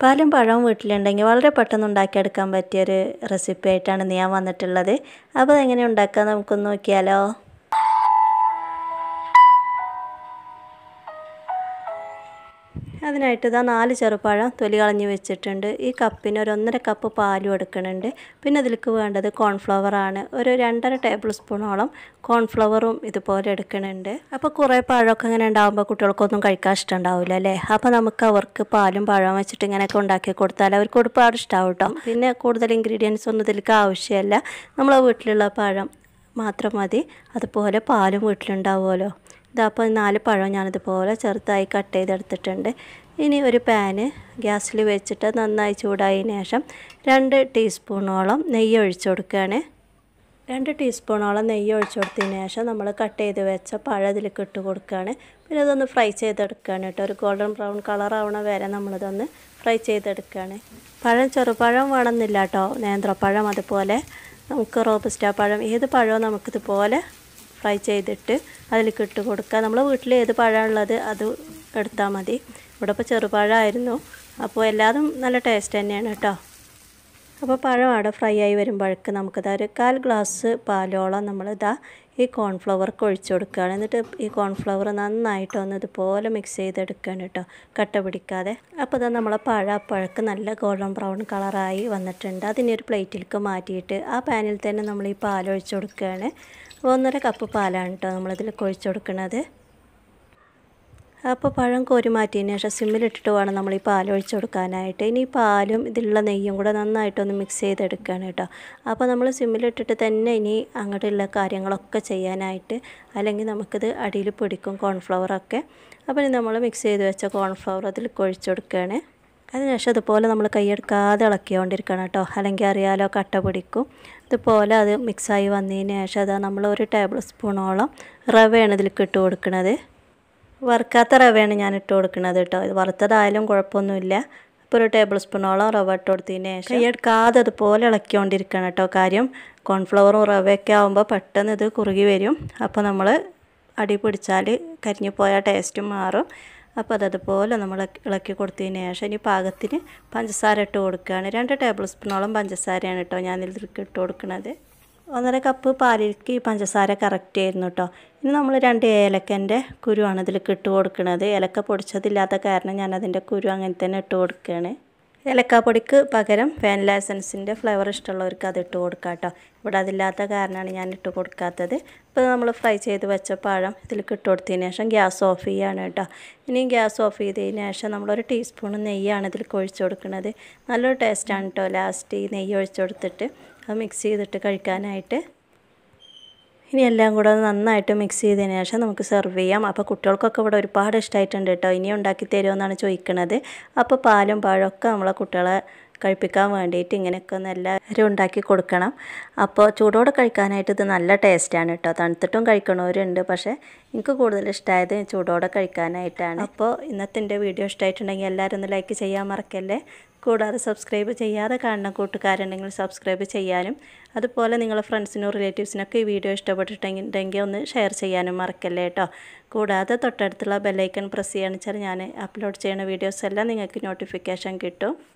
പാലും പഴവും വീട്ടിലുണ്ടെങ്കിൽ വളരെ പെട്ടെന്ന് ഉണ്ടാക്കിയെടുക്കാൻ പറ്റിയൊരു റെസിപ്പി ആയിട്ടാണ് ഇന്ന് ഞാൻ വന്നിട്ടുള്ളത് അപ്പോൾ അതെങ്ങനെ ഉണ്ടാക്കാൻ നമുക്കൊന്ന് നോക്കിയാലോ അതിനായിട്ട് ഇതാ നാല് ചെറുപഴം തൊലി കളഞ്ഞ് വെച്ചിട്ടുണ്ട് ഈ കപ്പിന് ഒരു ഒന്നര കപ്പ് പാലും എടുക്കുന്നുണ്ട് പിന്നെ ഇതിലേക്ക് വേണ്ടത് കോൺഫ്ലവർ ആണ് ഒരു രണ്ടര ടേബിൾ സ്പൂണോളം കോൺഫ്ലവറും ഇതുപോലെ എടുക്കുന്നുണ്ട് അപ്പോൾ കുറേ പഴമൊക്കെ ഇങ്ങനെ ഉണ്ടാകുമ്പോൾ കുട്ടികൾക്കൊന്നും കഴിക്കാൻ ഇഷ്ടമുണ്ടാവില്ല അല്ലേ അപ്പോൾ നമുക്ക് അവർക്ക് പാലും പഴവും വെച്ചിട്ട് ഇങ്ങനെയൊക്കെ ഉണ്ടാക്കി കൊടുത്താൽ അവർക്ക് ഒരുപാട് ഇഷ്ടമാവും കേട്ടോ പിന്നെ കൂടുതൽ ഇൻഗ്രീഡിയൻസ് ഒന്നും ഇതിലേക്ക് ആവശ്യമില്ല നമ്മളെ വീട്ടിലുള്ള പഴം മാത്രം മതി അതുപോലെ പാലും വീട്ടിലുണ്ടാവുമല്ലോ ഇതപ്പോൾ നാല് പഴം ഞാനിതുപോലെ ചെറുതായി കട്ട് ചെയ്തെടുത്തിട്ടുണ്ട് ഇനി ഒരു പാന് ഗ്യാസിൽ വെച്ചിട്ട് നന്നായി ചൂടായതിന് ശേഷം രണ്ട് ടീസ്പൂണോളം നെയ്യ് ഒഴിച്ചു കൊടുക്കുകയാണ് രണ്ട് ടീസ്പൂണോളം നെയ്യ് ഒഴിച്ചു കൊടുത്തതിന് ശേഷം നമ്മൾ കട്ട് ചെയ്ത് വെച്ച പഴം ഇതിലേക്ക് ഇട്ട് കൊടുക്കുകയാണ് പിന്നെ ഇതൊന്ന് ഫ്രൈ ചെയ്തെടുക്കുകയാണ് കേട്ടോ ഒരു ഗോൾഡൻ ബ്രൗൺ കളർ ആവണ വരെ നമ്മളിതൊന്ന് ഫ്രൈ ചെയ്തെടുക്കുകയാണ് പഴം ചെറുപഴം വേണമെന്നില്ല കേട്ടോ നേന്ത്രപ്പഴം അതുപോലെ നമുക്ക് റോബസ്റ്റ പഴം ഏത് പഴവും നമുക്കിതുപോലെ ഫ്രൈ ചെയ്തിട്ട് അതിലേക്ക് ഇട്ട് കൊടുക്കുക നമ്മൾ വീട്ടിൽ ഏത് പഴമുള്ളത് അത് എടുത്താൽ മതി ഇവിടെ ഇപ്പോൾ ചെറുപഴമായിരുന്നു അപ്പോൾ എല്ലാതും നല്ല ടേസ്റ്റ് തന്നെയാണ് കേട്ടോ അപ്പോൾ പഴം അവിടെ ഫ്രൈ ആയി വരുമ്പോഴേക്ക് നമുക്കിതാ ഒരു കാൽ ഗ്ലാസ് പാലോളം നമ്മളിതാ ഈ കോൺഫ്ലവർക്ക് ഒഴിച്ചു കൊടുക്കുകയാണ് എന്നിട്ട് ഈ കോൺഫ്ലവർ നന്നായിട്ടൊന്ന് ഇതുപോലെ മിക്സ് ചെയ്തെടുക്കുകയാണ് കേട്ടോ കട്ട പിടിക്കാതെ അപ്പോൾ ഇതാ നമ്മളെ പഴ പഴക്ക് നല്ല ഗോൾഡൻ ബ്രൗൺ കളറായി വന്നിട്ടുണ്ട് അതിനെ ഒരു പ്ലേറ്റിലേക്ക് മാറ്റിയിട്ട് ആ പാനിൽ തന്നെ നമ്മൾ ഈ പാൽ ഒഴിച്ചു കൊടുക്കുകയാണ് ഒന്നര കപ്പ് പാലാണ് കേട്ടോ നമ്മളിതിലേക്ക് ഒഴിച്ചു കൊടുക്കുന്നത് അപ്പോൾ പഴം കോരി മാറ്റിയതിന് ശേഷം സിമ്മിലിട്ടിട്ട് വേണം നമ്മൾ ഈ പാൽ ഒഴിച്ചു കൊടുക്കാനായിട്ട് ഇനി ഈ പാലും ഇതിലുള്ള നെയ്യും കൂടെ നന്നായിട്ടൊന്ന് മിക്സ് ചെയ്തെടുക്കുകയാണ് കേട്ടോ അപ്പോൾ നമ്മൾ സിമ്മിലിട്ടിട്ട് തന്നെ ഇനി അങ്ങോട്ടുള്ള കാര്യങ്ങളൊക്കെ ചെയ്യാനായിട്ട് അല്ലെങ്കിൽ നമുക്കിത് അടിയിൽ പിടിക്കും കോൺഫ്ലവറൊക്കെ അപ്പോൾ ഇനി നമ്മൾ മിക്സ് ചെയ്ത് വെച്ച കോൺഫ്ലവർ അതിലേക്ക് ഒഴിച്ചു കൊടുക്കുകയാണ് അതിനുശേഷം ഇതുപോലെ നമ്മൾ കൈയെടുക്കാതെ ഇളക്കിക്കൊണ്ടിരിക്കണം കേട്ടോ അല്ലെങ്കിൽ അറിയാലോ കട്ട പിടിക്കും ഇതുപോലെ അത് മിക്സായി വന്നതിന് ശേഷം അതാ നമ്മൾ ഒരു ടേബിൾ സ്പൂണോളം റവയാണ് ഇതിലേക്ക് ഇട്ട് കൊടുക്കുന്നത് വറുക്കാത്ത റവയാണ് ഞാൻ ഇട്ട് കൊടുക്കുന്നത് കേട്ടോ ഇത് വറുത്തതായാലും കുഴപ്പമൊന്നുമില്ല അപ്പോൾ ഒരു ടേബിൾ സ്പൂണോളം റവ ഇട്ട് കൊടുത്തതിന് ശേഷം കൈയെടുക്കാതെ അതുപോലെ ഇളക്കിക്കൊണ്ടിരിക്കണം കേട്ടോ കാര്യം കോൺഫ്ലവറും റവയൊക്കെ ആകുമ്പോൾ പെട്ടെന്ന് ഇത് കുറുകി വരും അപ്പോൾ നമ്മൾ അടി പിടിച്ചാൽ കരിഞ്ഞു പോയ ടേസ്റ്റും മാറും അപ്പോൾ അതതുപോലെ നമ്മൾ ഇളക്കി കൊടുത്തതിന് ശേഷം ഇനി പാകത്തിന് പഞ്ചസാര ഇട്ട് കൊടുക്കുകയാണ് രണ്ട് ടേബിൾ സ്പൂണോളം പഞ്ചസാരയാണ് കേട്ടോ ഞാൻ ഇതിലേക്ക് ഇട്ട് കൊടുക്കുന്നത് ഒന്നര കപ്പ് പാലിലേക്ക് ഈ പഞ്ചസാര കറക്റ്റ് ആയിരുന്നു കേട്ടോ ഇനി നമ്മൾ രണ്ട് ഏലക്കൻ്റെ കുരുവാണ് ഇതിലേക്ക് ഇട്ട് കൊടുക്കുന്നത് ഏലക്ക പൊടിച്ചതില്ലാത്ത കാരണം ഞാൻ അതിൻ്റെ കുരു അങ്ങനെ തന്നെ ഇട്ട് കൊടുക്കുകയാണ് ഏലക്കാപ്പൊടിക്ക് പകരം വാനില എസൻസിൻ്റെ ഫ്ലേവർ ഇഷ്ടമുള്ളവർക്ക് അത് ഇട്ട് കൊടുക്കാം കേട്ടോ ഇവിടെ അതില്ലാത്ത കാരണമാണ് ഞാൻ ഇട്ട് കൊടുക്കാത്തത് ഇപ്പോൾ നമ്മൾ ഫ്രൈ ചെയ്ത് വെച്ച പഴം ഇതിലേക്ക് ഇട്ട് കൊടുത്തതിന് ശേഷം ഗ്യാസ് ഓഫ് ചെയ്യാണ് കേട്ടോ ഇനി ഗ്യാസ് ഓഫ് ചെയ്തതിന് ശേഷം നമ്മളൊരു ടീസ്പൂൺ നെയ്യാണ് ഇതിലേക്ക് ഒഴിച്ചു കൊടുക്കുന്നത് നല്ലൊരു ടേസ്റ്റാണ് കേട്ടോ ലാസ്റ്റ് ഈ നെയ്യ് ഒഴിച്ചു കൊടുത്തിട്ട് അത് മിക്സ് ചെയ്തിട്ട് കഴിക്കാനായിട്ട് ഇനി എല്ലാം കൂടെ നന്നായിട്ട് മിക്സ് ചെയ്തതിന് ശേഷം നമുക്ക് സെർവ് ചെയ്യാം അപ്പോൾ കുട്ടികൾക്കൊക്കെ ഇവിടെ ഒരുപാട് ഇഷ്ടമായിട്ടുണ്ട് കേട്ടോ ഇനി ഉണ്ടാക്കി തരുമെന്നാണ് ചോദിക്കുന്നത് അപ്പോൾ പാലും പഴമൊക്കെ നമ്മളെ കുട്ടികളെ കഴിപ്പിക്കാൻ വേണ്ടിയിട്ട് ഇങ്ങനെയൊക്കെ ഒന്ന് എല്ലാവരും ഉണ്ടാക്കി കൊടുക്കണം അപ്പോൾ ചൂടോടെ കഴിക്കാനായിട്ട് ഇത് നല്ല ടേസ്റ്റാണ് കേട്ടോ തണുത്തിട്ടും കഴിക്കണവരുണ്ട് പക്ഷേ എനിക്ക് കൂടുതൽ ഇഷ്ടമായത് ചൂടോടെ കഴിക്കാനായിട്ടാണ് അപ്പോൾ ഇന്നത്തെ എൻ്റെ വീഡിയോ ഇഷ്ടമായിട്ടുണ്ടെങ്കിൽ എല്ലാവരും ഒന്ന് ലൈക്ക് ചെയ്യാൻ മറക്കല്ലേ കൂടാതെ സബ്സ്ക്രൈബ് ചെയ്യാതെ കാണുന്ന കൂട്ടുകാരുണ്ടെങ്കിൽ സബ്സ്ക്രൈബ് ചെയ്യാനും അതുപോലെ നിങ്ങളുടെ ഫ്രണ്ട്സിനും റിലേറ്റീവ്സിനൊക്കെ ഈ വീഡിയോ ഇഷ്ടപ്പെട്ടിട്ടുണ്ടെങ്കിൽ ഒന്ന് ഷെയർ ചെയ്യാനും മറക്കല്ലേ കേട്ടോ കൂടാതെ തൊട്ടടുത്തുള്ള ബെല്ലൈക്കൺ പ്രസ് ചെയ്യുകയാണെന്ന് വെച്ചാൽ ഞാൻ അപ്ലോഡ് ചെയ്യുന്ന വീഡിയോസ് എല്ലാം നിങ്ങൾക്ക് നോട്ടിഫിക്കേഷൻ കിട്ടും